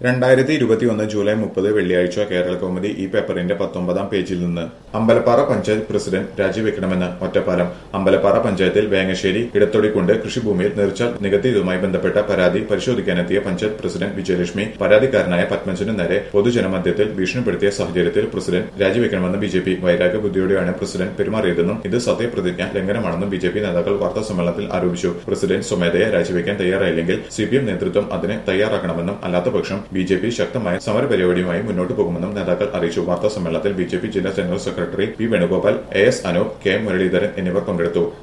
രണ്ടായിരത്തി ഇരുപത്തിയൊന്ന് ജൂലൈ മുപ്പത് വെള്ളിയാഴ്ച കേരള കൗമുദി ഈ പേപ്പറിന്റെ പത്തൊമ്പതാം പേജിൽ നിന്ന് അമ്പലപ്പാറ പഞ്ചായത്ത് പ്രസിഡന്റ് രാജിവെക്കണമെന്ന് ഒറ്റപ്പാലം അമ്പലപ്പാറ പഞ്ചായത്തിൽ വേങ്ങശ്ശേരി ഇടത്തൊടിക്കുണ്ട് കൃഷിഭൂമിയിൽ നിർച്ചാൽ നികത്തിയതുമായി ബന്ധപ്പെട്ട പരാതി പരിശോധിക്കാനെത്തിയ പഞ്ചായത്ത് പ്രസിഡന്റ് വിജയലക്ഷ്മി പരാതിക്കാരനായ പത്മജന് നേരെ പൊതുജനമധ്യത്തിൽ ഭീഷണിപ്പെടുത്തിയ സാഹചര്യത്തിൽ പ്രസിഡന്റ് രാജിവെക്കണമെന്ന് ബി ജെ പി വൈരാഗ്യ ബുദ്ധിയോടെയാണ് പ്രസിഡന്റ് പെരുമാറിയതെന്നും ഇത് സത്യപ്രതിജ്ഞ ലംഘനമാണെന്നും ബി ജെ പി നേതാക്കൾ വാർത്താ സമ്മേളനത്തിൽ ആരോപിച്ചു പ്രസിഡന്റ് സ്വമേധയെ രാജിവെക്കാൻ തയ്യാറായില്ലെങ്കിൽ സി പി എം നേതൃത്വം അതിന് തയ്യാറാക്കണമെന്നും അല്ലാത്തപക്ഷം ബി ജെ പി ശക്തമായ സമരപരിപാടിയുമായി മുന്നോട്ട് പോകുമെന്നും നേതാക്കൾ അറിയിച്ചു വാർത്താ സമ്മേളനത്തിൽ ബി ജെ പി ജില്ലാ general secretary P Venugopal A S Anoop K Muraleedharan എന്നിവർ പങ്കെടുത്തു